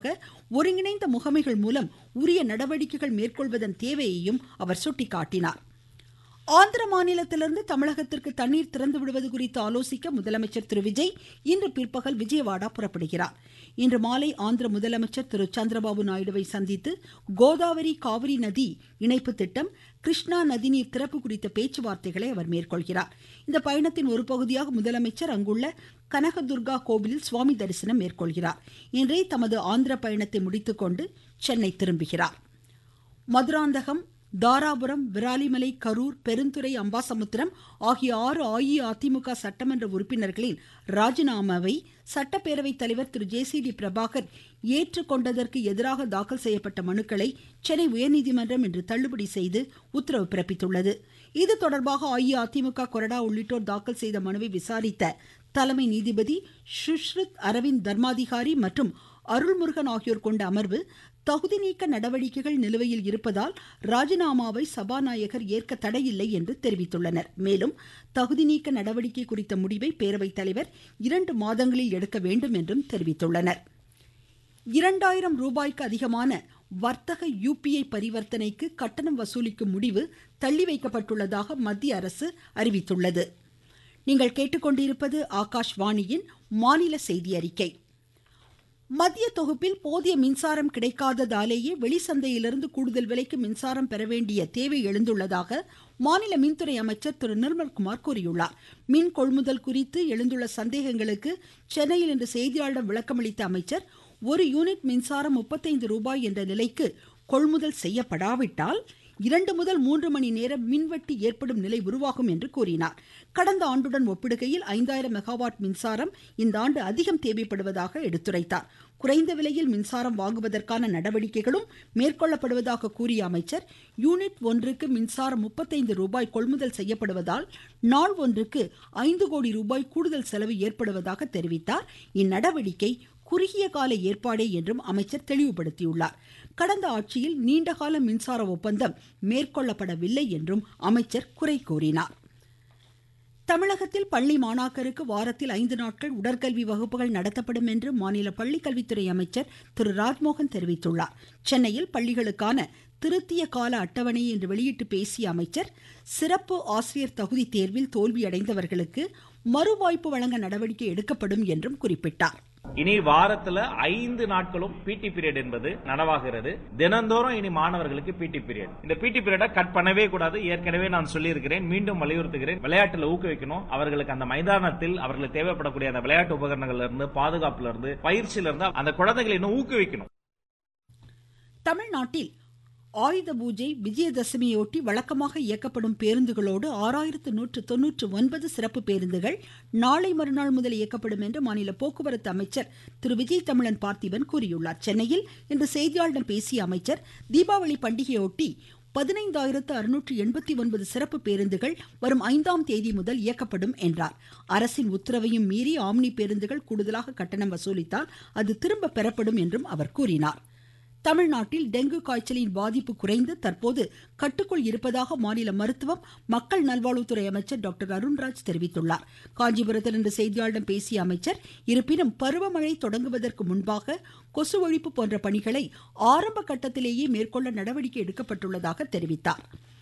தடுக்க ஒருங்கிணைந்த முகமைகள் மூலம் உரிய நடவடிக்கைகள் மேற்கொள்வதன் தேவையையும் அவர் சுட்டிக்காட்டினார் ஆந்திர மாநிலத்திலிருந்து தமிழகத்திற்கு தண்ணீர் திறந்து விடுவது குறித்து ஆலோசிக்க முதலமைச்சர் திரு விஜய் இன்று பிற்பகல் விஜயவாடா புறப்படுகிறார் இன்று மாலை ஆந்திர முதலமைச்சர் திரு சந்திரபாபு நாயுடுவை சந்தித்து கோதாவரி காவிரி நதி இணைப்பு திட்டம் கிருஷ்ணா நதிநீர் திறப்பு குறித்த பேச்சுவார்த்தைகளை அவர் மேற்கொள்கிறார் இந்த பயணத்தின் ஒரு பகுதியாக முதலமைச்சர் அங்குள்ள கனகதுர்கா கோவிலில் சுவாமி தரிசனம் மேற்கொள்கிறார் இன்றே தமது ஆந்திர பயணத்தை முடித்துக்கொண்டு சென்னை திரும்புகிறார் மதுராந்தகம் தாராபுரம் விராலிமலை கரூர் பெருந்துறை அம்பாசமுத்திரம் ஆகிய ஆறு அஇஅதிமுக சட்டமன்ற உறுப்பினர்களின் ராஜினாமாவை சட்டப்பேரவை தலைவர் Thiru J C D Prabhakar ஏற்றுக்கொண்டதற்கு எதிராக தாக்கல் செய்யப்பட்ட மனுக்களை சென்னை உயர்நீதிமன்றம் இன்று தள்ளுபடி செய்து உத்தரவு பிறப்பித்துள்ளது இது தொடர்பாக அஇஅதிமுக கொறடா உள்ளிட்டோர் தாக்கல் செய்த மனுவை விசாரித்த தலைமை நீதிபதி சுஷ்ருத் அரவிந்த் தர்மாதிகாரி மற்றும் அருள்முருகன் ஆகியோர் கொண்ட அமர்வு தகுதி நீக்க நடவடிக்கைகள் நிலுவையில் இருப்பதால் ராஜினாமாவை சபாநாயகர் ஏற்க தடையில்லை என்று தெரிவித்துள்ளனர் மேலும் தகுதி நீக்க நடவடிக்கை குறித்த முடிவை பேரவைத் தலைவர் இரண்டு மாதங்களில் எடுக்க வேண்டும் என்றும் தெரிவித்துள்ளனர் இரண்டாயிரம் ரூபாய்க்கு அதிகமான வர்த்தக யூபிஐ பரிவர்த்தனைக்கு கட்டணம் வசூலிக்கும் முடிவு தள்ளி வைக்கப்பட்டுள்ளதாக மத்திய அரசு அறிவித்துள்ளது நீங்கள் கேட்டுக்கொண்டிருப்பது ஆகாஷ்வாணியின் மாநில செய்தி அறிக்கை மத்திய தொகுப்பில் போதிய மின்சாரம் கிடைக்காததாலேயே வெளிச்சந்தையிலிருந்து கூடுதல் விலைக்கு மின்சாரம் பெற வேண்டிய தேவை எழுந்துள்ளதாக மாநில மின்துறை அமைச்சர் திரு நிர்மல்குமார் கூறியுள்ளார் மின் கொள்முதல் குறித்து எழுந்துள்ள சந்தேகங்களுக்கு சென்னையில் இன்று செய்தியாளர்களிடம் விளக்கமளித்த அமைச்சர் ஒரு யூனிட் மின்சாரம் முப்பத்தைந்து ரூபாய் என்ற நிலைக்கு கொள்முதல் செய்யப்படாவிட்டால் இரண்டு முதல் மூன்று மணி நேரம் மின்வெட்டு ஏற்படும் நிலை உருவாகும் என்று கூறினார் கடந்த ஆண்டுடன் ஒப்பிடுகையில் ஐந்தாயிரம் மெகாவாட் மின்சாரம் இந்த ஆண்டு அதிகம் தேவைப்படுவதாக எடுத்துரைத்தார் குறைந்த விலையில் மின்சாரம் வாங்குவதற்கான நடவடிக்கைகளும் மேற்கொள்ளப்படுவதாக கூறிய அமைச்சர் யூனிட் ஒன்றுக்கு மின்சாரம் முப்பத்தைந்து ரூபாய் கொள்முதல் செய்யப்படுவதால் நாள் ஒன்றுக்கு ஐந்து கோடி ரூபாய் கூடுதல் செலவு ஏற்படுவதாக தெரிவித்தார் இந்நடவடிக்கை குறுகிய கால ஏற்பாடே என்றும் அமைச்சர் தெளிவுபடுத்தியுள்ளார் கடந்த ஆட்சியில் நீண்டகால மின்சார ஒப்பந்தம் மேற்கொள்ளப்படவில்லை என்றும் அமைச்சர் குறை கூறினார் தமிழகத்தில் பள்ளி மாணாக்கருக்கு வாரத்தில் ஐந்து நாட்கள் உடற்கல்வி வகுப்புகள் நடத்தப்படும் என்று மாநில பள்ளிக்கல்வித்துறை அமைச்சர் திரு ராஜ்மோகன் தெரிவித்துள்ளார் சென்னையில் பள்ளிகளுக்கான திருத்திய கால அட்டவணையை இன்று வெளியிட்டு பேசிய அமைச்சர் சிறப்பு ஆசிரியர் தகுதி தேர்வில் தோல்வியடைந்தவர்களுக்கு மறுவாய்ப்பு வழங்க நடவடிக்கை எடுக்கப்படும் என்றும் குறிப்பிட்டார் இனி வாரத்துல ஐந்து நாட்களும் பிடி பீரியட் என்பது நனவாகிறது தினந்தோறும் இனி மாணவர்களுக்கு பிடி பீரியட் இந்த பிடி பீரியட கட் பண்ணவே கூடாது ஏற்கனவே நான் சொல்லியிருக்கிறேன் மீண்டும் வலியுறுத்துகிறேன் விளையாட்டுல ஊக்குவிக்கணும் அவர்களுக்கு அந்த மைதானத்தில் அவர்களுக்கு தேவைப்படக்கூடிய அந்த விளையாட்டு உபகரணங்கள்ல இருந்து பாதுகாப்புல இருந்து பயிற்சியில இருந்து அந்த குழந்தைகளை இன்னும் ஊக்குவிக்கணும் தமிழ்நாட்டில் ஆயுத பூஜை விஜயதசமியொட்டி வழக்கமாக இயக்கப்படும் பேருந்துகளோடு ஆறாயிரத்து நூற்று தொன்னூற்று ஒன்பது சிறப்பு பேருந்துகள் நாளை மறுநாள் முதல் இயக்கப்படும் என்று மாநில போக்குவரத்து அமைச்சர் திரு விஜய் தமிழன் பார்த்திபன் கூறியுள்ளார் சென்னையில் இன்று செய்தியாளர்களிடம் பேசிய அமைச்சர் தீபாவளி பண்டிகையொட்டி பதினைந்தாயிரத்து அறுநூற்று எண்பத்தி ஒன்பது சிறப்பு பேருந்துகள் வரும் ஐந்தாம் தேதி முதல் இயக்கப்படும் என்றார் அரசின் உத்தரவையும் மீறி ஆம்னி பேருந்துகள் கூடுதலாக கட்டணம் வசூலித்தால் அது திரும்ப பெறப்படும் என்றும் அவர் கூறினார் தமிழ்நாட்டில் டெங்கு காய்ச்சலின் பாதிப்பு குறைந்து தற்போது கட்டுக்குள் இருப்பதாக மாநில மருத்துவம் மக்கள் நல்வாழ்வுத்துறை அமைச்சர் டாக்டர் அருண்ராஜ் தெரிவித்துள்ளார் காஞ்சிபுரத்தில் இன்று செய்தியாளர்களிடம் பேசிய அமைச்சர் இருப்பினும் பருவமழை தொடங்குவதற்கு முன்பாக கொசு ஒழிப்பு போன்ற பணிகளை ஆரம்ப கட்டத்திலேயே மேற்கொள்ள நடவடிக்கை எடுக்கப்பட்டுள்ளதாக தெரிவித்தார்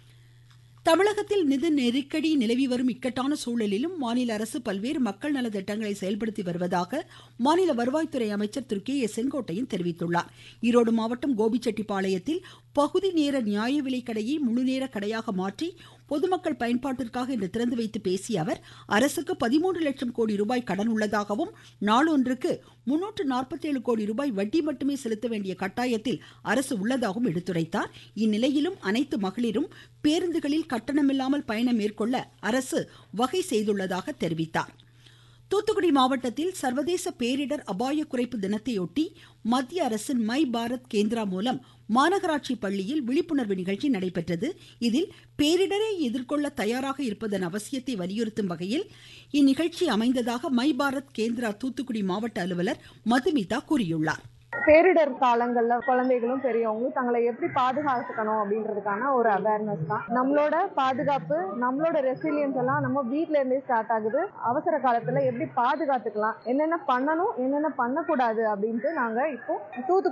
தமிழகத்தில் நிதி நெருக்கடி நிலவி வரும் இக்கட்டான சூழலிலும் மாநில அரசு பல்வேறு மக்கள் நல திட்டங்களை செயல்படுத்தி வருவதாக மாநில வருவாய்த்துறை அமைச்சர் திரு கே ஏ செங்கோட்டையன் தெரிவித்துள்ளார் ஈரோடு மாவட்டம் கோபிச்செட்டிப்பாளையத்தில் பகுதி நேர நியாய விலை கடையை முழுநேர கடையாக மாற்றி பொதுமக்கள் பயன்பாட்டிற்காக இன்று திறந்து வைத்து பேசிய அவர் அரசுக்கு பதிமூன்று லட்சம் கோடி ரூபாய் கடன் உள்ளதாகவும் நாளொன்றுக்கு முன்னூற்று நாற்பத்தேழு கோடி ரூபாய் வட்டி மட்டுமே செலுத்த வேண்டிய கட்டாயத்தில் அரசு உள்ளதாகவும் எடுத்துரைத்தார் இந்நிலையிலும் அனைத்து மகளிரும் பேருந்துகளில் கட்டணமில்லாமல் பயணம் மேற்கொள்ள அரசு வகை செய்துள்ளதாக தெரிவித்தார் தூத்துக்குடி மாவட்டத்தில் சர்வதேச பேரிடர் அபாய குறைப்பு தினத்தையொட்டி மத்திய அரசின் மை பாரத் கேந்திரா மூலம் மாநகராட்சி பள்ளியில் விழிப்புணர்வு நிகழ்ச்சி நடைபெற்றது இதில் பேரிடரை எதிர்கொள்ள தயாராக இருப்பதன் அவசியத்தை வலியுறுத்தும் வகையில் இந்நிகழ்ச்சி அமைந்ததாக மை பாரத் கேந்திரா தூத்துக்குடி மாவட்ட அலுவலர் மதுமிதா கூறியுள்ளார் பேரிடர் காலங்கள்ல குழந்தைகளும் பெரியவங்களும் தங்களை எப்படி பாதுகாத்துக்கணும் அப்படின்றதுக்கான ஒரு அவேர்னஸ் தான் நம்மளோட பாதுகாப்பு நம்மளோட ரெசிலியன்ஸ் எல்லாம் நம்ம வீட்ல இருந்தே ஸ்டார்ட் ஆகுது அவசர காலத்துல எப்படி பாதுகாத்துக்கலாம் என்னென்ன பண்ணணும் என்னென்ன பண்ணக்கூடாது அப்படின்ட்டு நாங்க இப்போ தூத்துக்குடி